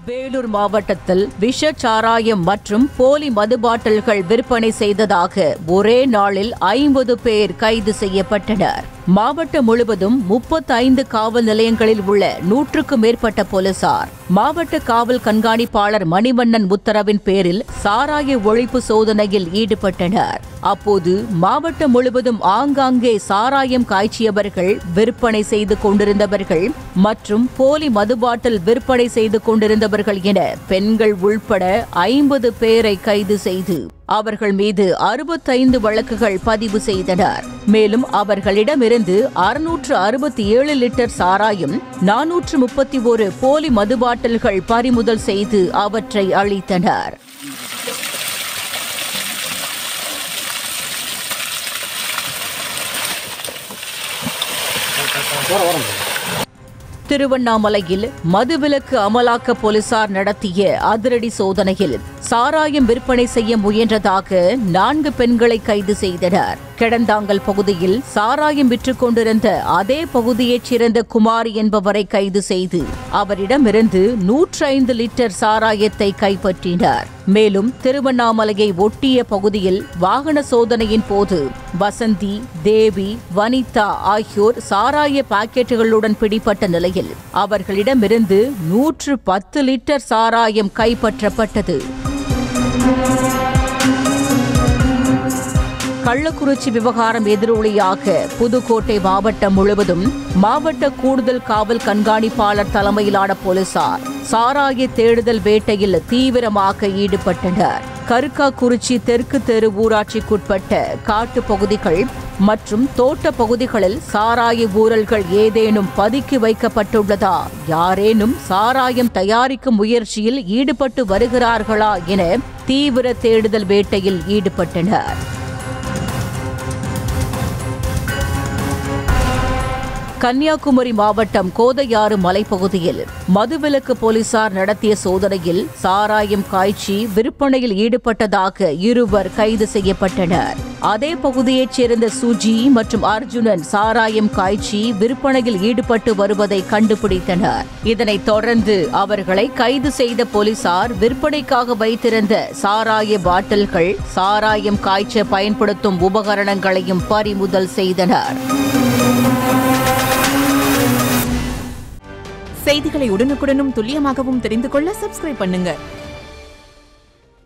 வேலூர் மாவட்டத்தில் விஷ சாராயம் மற்றும் போலி மது பாட்டில்கள் விற்பனை செய்ததாக ஒரே நாளில் ஐம்பது பேர் கைது செய்யப்பட்டனர் மாவட்டம் முழுவதும் முப்பத்தைந்து காவல் நிலையங்களில் உள்ள நூற்றுக்கும் மேற்பட்ட போலீசார் மாவட்ட காவல் கண்காணிப்பாளர் மணிவண்ணன் உத்தரவின் பேரில் சாராய ஒழிப்பு சோதனையில் ஈடுபட்டனர் அப்போது மாவட்டம் முழுவதும் ஆங்காங்கே சாராயம் காய்ச்சியவர்கள் விற்பனை செய்து கொண்டிருந்தவர்கள் மற்றும் போலி மது பாட்டில் விற்பனை செய்து கொண்டிருந்தவர்கள் என பெண்கள் உள்பட ஐம்பது பேரை கைது செய்து அவர்கள் மீது அறுபத்தைந்து வழக்குகள் பதிவு செய்தனர் மேலும் அவர்களிடமிருந்து அறுநூற்று அறுபத்தி ஏழு லிட்டர் சாராயம் நானூற்று முப்பத்தி ஒரு போலி மது பாட்டில்கள் பறிமுதல் செய்து அவற்றை அளித்தனர் திருவண்ணாமலையில் மதுவிலக்கு அமலாக்க போலீசார் நடத்திய அதிரடி சோதனையில் சாராயம் விற்பனை செய்ய முயன்றதாக நான்கு பெண்களை கைது செய்தனர் கிடந்தாங்கல் பகுதியில் சாராயம் விற்றுக் கொண்டிருந்த அதே பகுதியைச் சேர்ந்த குமார் என்பவரை கைது செய்து அவரிடமிருந்து நூற்றி ஐந்து லிட்டர் சாராயத்தை கைப்பற்றினர் மேலும் திருவண்ணாமலையை ஒட்டிய பகுதியில் வாகன சோதனையின் போது வசந்தி தேவி வனிதா ஆகியோர் சாராய பாக்கெட்டுகளுடன் பிடிப்பட்ட நிலையில் அவர்களிடமிருந்து நூற்று பத்து லிட்டர் சாராயம் கைப்பற்றப்பட்டது கள்ளக்குறிச்சி விவகாரம் எதிரொலியாக புதுக்கோட்டை மாவட்டம் முழுவதும் மாவட்ட கூடுதல் காவல் கண்காணிப்பாளர் தலைமையிலான போலீசார் சாராய தேடுதல் வேட்டையில் தீவிரமாக ஈடுபட்டனர் கருக்காக்குறிச்சி தெற்கு தெரு ஊராட்சிக்குட்பட்ட காட்டு பகுதிகள் மற்றும் தோட்ட பகுதிகளில் சாராய ஊழல்கள் ஏதேனும் பதுக்கி வைக்கப்பட்டுள்ளதா யாரேனும் சாராயம் தயாரிக்கும் முயற்சியில் ஈடுபட்டு வருகிறார்களா என தீவிர தேடுதல் வேட்டையில் ஈடுபட்டனர் கன்னியாகுமரி மாவட்டம் கோதையாறு மலைப்பகுதியில் மதுவிலக்கு போலீசார் நடத்திய சோதனையில் சாராயம் காய்ச்சி விற்பனையில் ஈடுபட்டதாக இருவர் கைது செய்யப்பட்டனர் அதே பகுதியைச் சேர்ந்த சுஜி மற்றும் அர்ஜுனன் சாராயம் காய்ச்சி விற்பனையில் ஈடுபட்டு வருவதை கண்டுபிடித்தனர் இதனைத் தொடர்ந்து அவர்களை கைது செய்த போலீசார் விற்பனைக்காக வைத்திருந்த சாராய பாட்டில்கள் சாராயம் காய்ச்ச பயன்படுத்தும் உபகரணங்களையும் பறிமுதல் செய்தனர் செய்திகளை உடனுக்குடனும் துல்லியமாகவும் தெரிந்து கொள்ள சப்ஸ்கிரைப் பண்ணுங்க